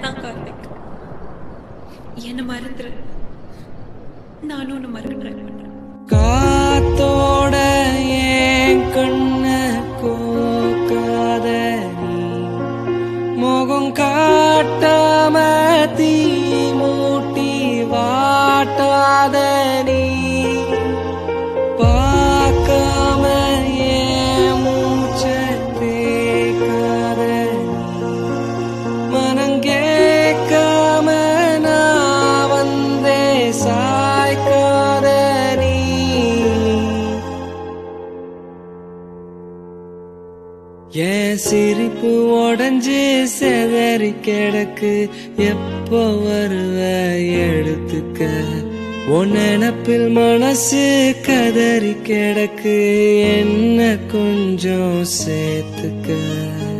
வேணாம் கார்த்திக் என்ன மறந்துரு நானும் உன்னை மறக்க ட்ரை பண்றேன் காத்தோட ஏன் கண்ண கோக்காத நீ முகம் காட்டாம தீ மூட்டி வாட்டாத நீ பார்க்காம ஏன் மூச்ச தேக்காத நீ மனம் கேட்காம நான் வந்தே சாய்க்காத நீ என் சிரிப்பு உடஞ்சு செதறி கிடக்கு எப்போ வருவ எடுத்துக்க உன் நினப்பில் மனசு கதறி கிடக்கு என்ன கொஞ்சம் சேர்த்துக்க